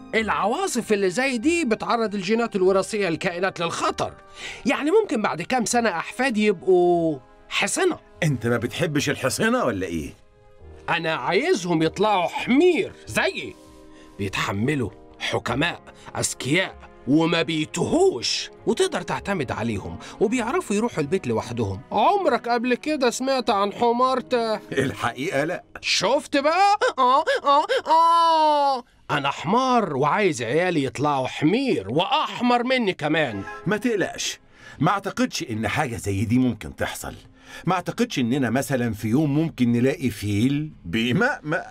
العواصف اللي زي دي بتعرض الجينات الوراثية للكائنات للخطر يعني ممكن بعد كام سنة أحفادي يبقوا حصنة انت ما بتحبش الحصينة ولا ايه؟ أنا عايزهم يطلعوا حمير زيي بيتحملوا حكماء أذكياء وما بيتهوش وتقدر تعتمد عليهم وبيعرفوا يروحوا البيت لوحدهم عمرك قبل كده سمعت عن حمار تاه الحقيقة لا شفت بقى؟ آه آه آه أنا حمار وعايز عيالي يطلعوا حمير وأحمر مني كمان ما تقلقش ما اعتقدش ان حاجة زي دي ممكن تحصل ما اعتقدش اننا مثلا في يوم ممكن نلاقي فيل بيمأمأ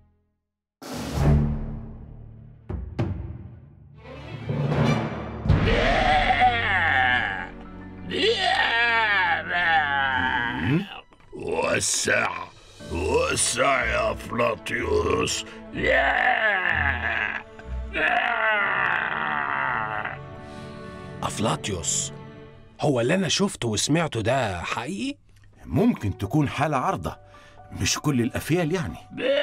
وسع وسع يا أفلاطيوس أفلاطيوس هو اللي أنا شفته وسمعته ده حقيقي؟ ممكن تكون حالة عارضة مش كل الأفيال يعني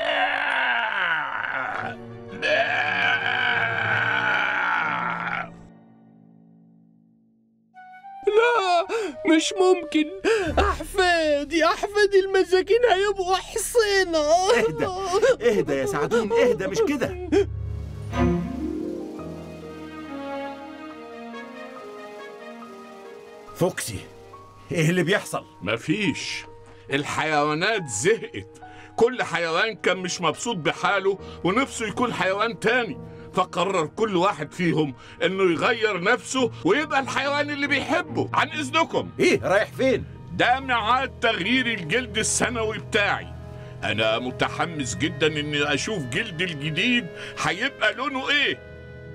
لا مش ممكن أحفادي أحفادي المساكين هيبقوا حصينة اهدى اهدى يا سعدون اهدى مش كده فوكسي ايه اللي بيحصل مفيش الحيوانات زهقت كل حيوان كان مش مبسوط بحاله ونفسه يكون حيوان تاني فقرر كل واحد فيهم انه يغير نفسه ويبقى الحيوان اللي بيحبه عن اذنكم ايه رايح فين ده ميعاد تغيير الجلد السنوي بتاعي انا متحمس جدا اني اشوف جلد الجديد هيبقى لونه ايه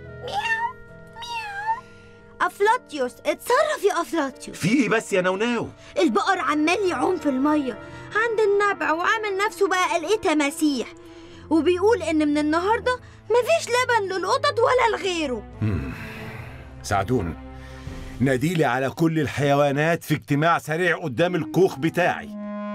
أفلاطيوس اتصرف يا أفلاطيوس في ايه بس يا نوناو البقر عمال يعوم في المية عند النبع وعامل نفسه بقى قلقيه تماسيح وبيقول إن من النهاردة مفيش لبن للقطط ولا لغيره سعدون ناديلي على كل الحيوانات في اجتماع سريع قدام الكوخ بتاعي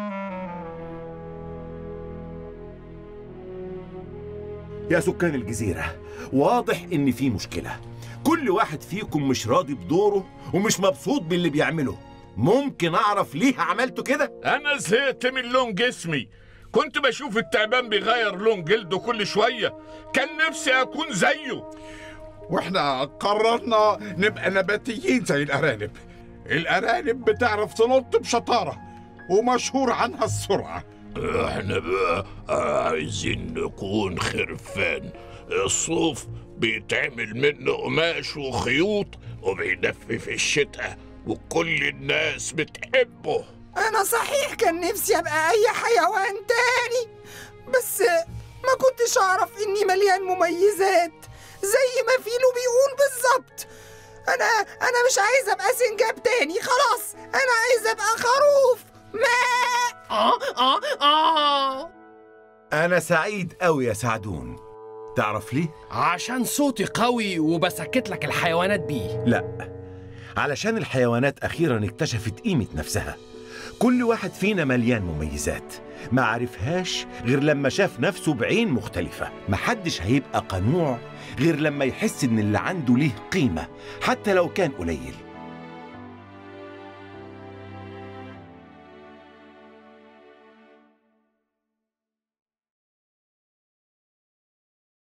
يا سكان الجزيرة واضح إن في مشكلة كل واحد فيكم مش راضي بدوره ومش مبسوط باللي بيعمله ممكن أعرف ليه عملته كده؟ انا زهقت من لون جسمي كنت بشوف التعبان بيغير لون جلده كل شوية كان نفسي أكون زيه واحنا قررنا نبقى نباتيين زي الأرانب الأرانب بتعرف تنط بشطارة ومشهور عنها السرعة احنا بقى عايزين نكون خرفان الصوف بيتعمل منه قماش وخيوط وبيدفي في الشتاء وكل الناس بتحبه أنا صحيح كان نفسي أبقى أي حيوان تاني بس ما كنتش أعرف إني مليان مميزات زي ما فيلو بيقول بالظبط أنا أنا مش عايز أبقى سنجاب تاني خلاص أنا عايز أبقى خروف ما آه آه آه أنا سعيد أوي يا سعدون تعرف ليه؟ عشان صوتي قوي وبسكت لك الحيوانات بيه لا علشان الحيوانات أخيرا اكتشفت قيمة نفسها كل واحد فينا مليان مميزات ما عرفهاش غير لما شاف نفسه بعين مختلفة محدش هيبقى قنوع غير لما يحس إن اللي عنده ليه قيمة حتى لو كان قليل